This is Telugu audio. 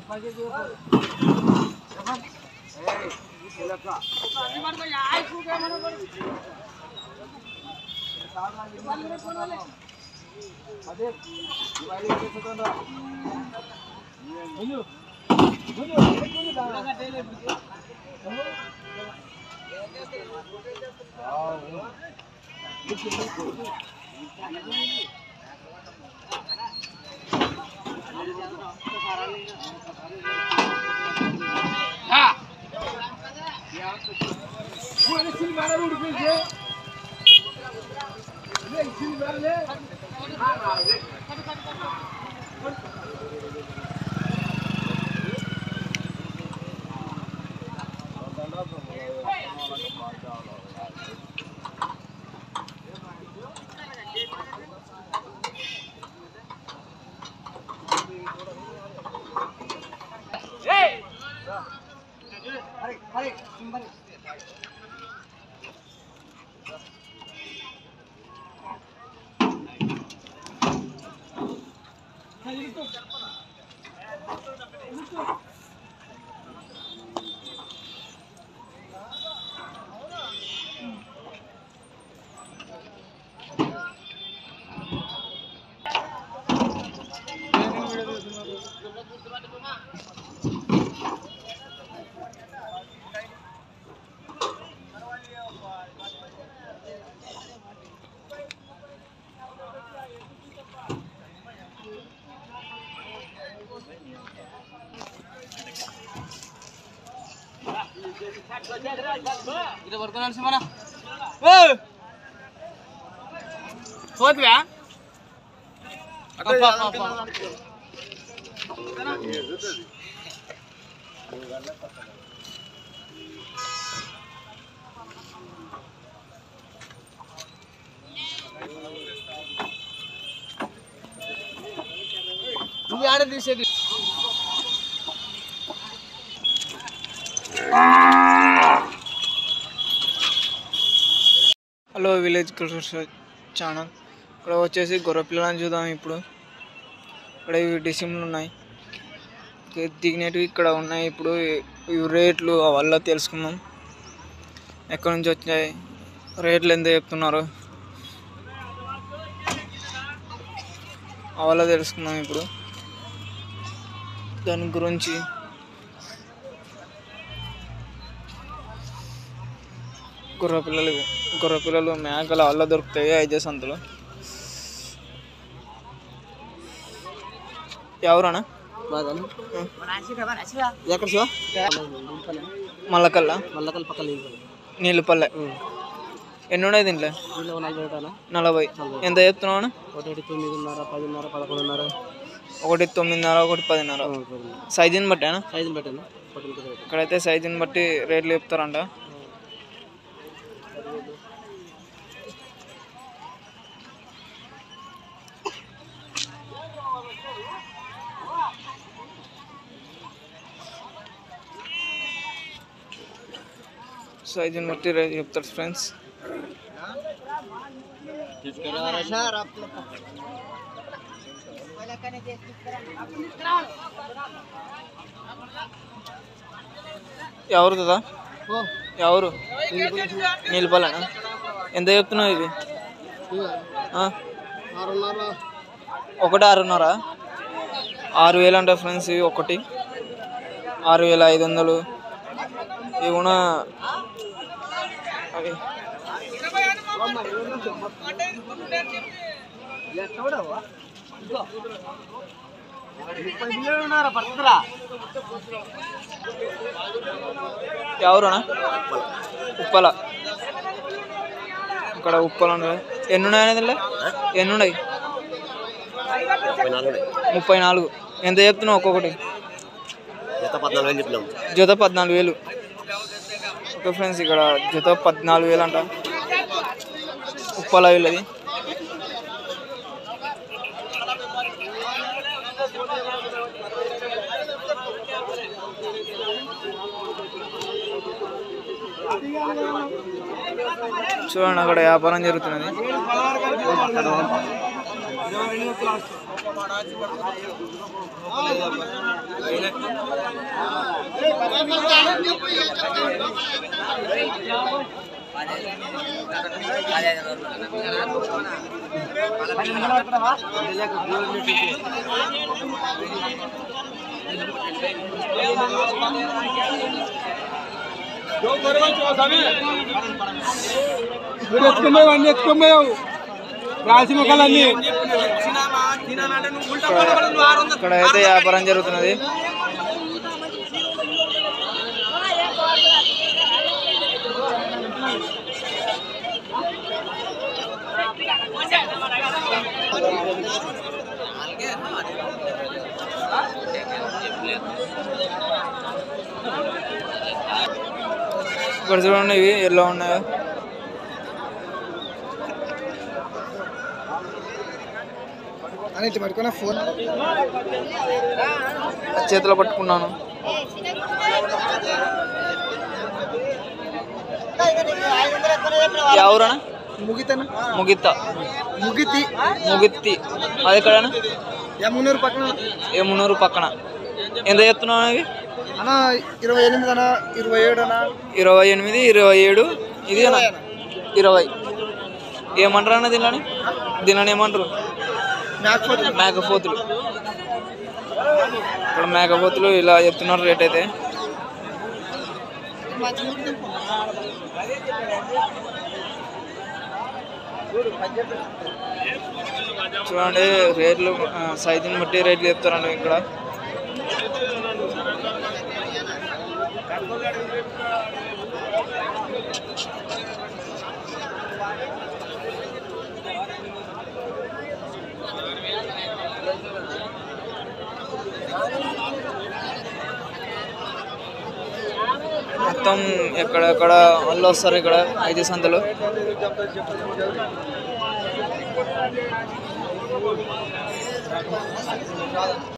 పోతువా నువ్వు ఆడ తీసేది హలో విలేజ్ కల్చర్స్ ఛానల్ ఇక్కడ వచ్చేసి గొర్రె పిల్లలని చూద్దాం ఇప్పుడు ఇక్కడ ఇవి డిసిమ్లు ఉన్నాయి ఇక దిగినవి ఇక్కడ ఉన్నాయి ఇప్పుడు ఇవి రేట్లు వల్ల తెలుసుకుందాం ఎక్కడి నుంచి వచ్చాయి రేట్లు ఎంత చెప్తున్నారు అవల్ల తెలుసుకుందాం ఇప్పుడు దాని గురించి గుర్ర పిల్లలు ఇవి. గుర్ర పిల్లలు మేకలు అల్ల దొరుకుతాయి ఐదే సంతలో ఎవరన్నా ఎక్కడ శివ మల్లకల్లా మల్లకల్ పక్కన నీళ్ళు నీళ్ళపల్లె ఎన్ని ఉన్నాయి దీంట్లో దీంట్లో నలభై రూపాయల నలభై ఎంత చెప్తున్నావు అన్న? ఒకటి తొమ్మిదిన్నర పదిన్నర పదకొండున్నర ఒకటి తొమ్మిదిన్నర ఒకటి పదిన్నర సైజుని బట్టేనా ఐదు పెట్టాను పట్టుకు పెట్టాను ఇక్కడైతే సైజుని బట్టి రేట్లు చెప్తారంట సైజుని బట్టి రేట్ చెప్తారు ఫ్రెండ్స్ ఎవరు కదా ఎవరు నీళ్ళపల్లెనా ఎంత చెప్తున్నావు ఇవి ఆ? ఆరున్నర ఒకటి ఆరున్నర ఆరు వేలు అంట ఫ్రెండ్స్ ఇవి ఒకటి ఆరు వేల ఐదు వందలు ఇవి కూడా అవి ముప్పై బిల్లులు ఉన్నారా పడుతుందిరా ఎవరునా ఉప్పల ఇక్కడ ఉప్పలు ఉన్నాయి ఎన్ని ఉన్నాయి అనేది ఇందులో? ఎన్ని ఉన్నాయి ముప్పై నాలుగు ఎంత చెప్తున్నావు ఒక్కొక్కటి జత పద్నాలుగు వేలు చెప్పినాం జత పద్నాలుగు వేలు ఓకే ఫ్రెండ్స్ ఇక్కడ జత పద్నాలుగు వేలు అంట ఉప్పల వీళ్ళది చూడండి అక్కడ వ్యాపారం జరుగుతున్నది ఎత్తుకుపోయావు అన్ని ఎత్తుకుపోయావు రాసి ముఖాలన్నీ ఇక్కడ అయితే వ్యాపారం జరుగుతున్నది ఇక్కడ చూడండి ఇవి ఎలా ఉన్నాయో అని పట్టుకున్న ఫోన్ చేతిలో పట్టుకున్నాను ఎవరన్నా ముగితను ముగిత్త ముగితి ముగిత్తి అది ఎక్కడనా యమునూరు పక్కన ఏమున్నూరు పక్కన ఎంత చెప్తున్నావు అవి అన్న ఇరవై ఎనిమిది అన్న ఇరవై ఏడు అన్న ఇరవై ఎనిమిది ఇరవై ఏడు ఇది అన్న ఇరవై ఏమంటారు అన్న దీనిలోని దీనిలోని ఏమంటారు మేకపోతే మేకపోతులు ఇక్కడ మేకపోతులు ఇలా చెప్తున్నారు రేట్ అయితే చూడండి రేట్లు ఆ, సైజుని బట్టి రేట్లు చెప్తారండి ఇక్కడ మొత్తం ఎక్కడెక్కడ వాళ్ళు వస్తారు ఇక్కడ ఐదు సంతలు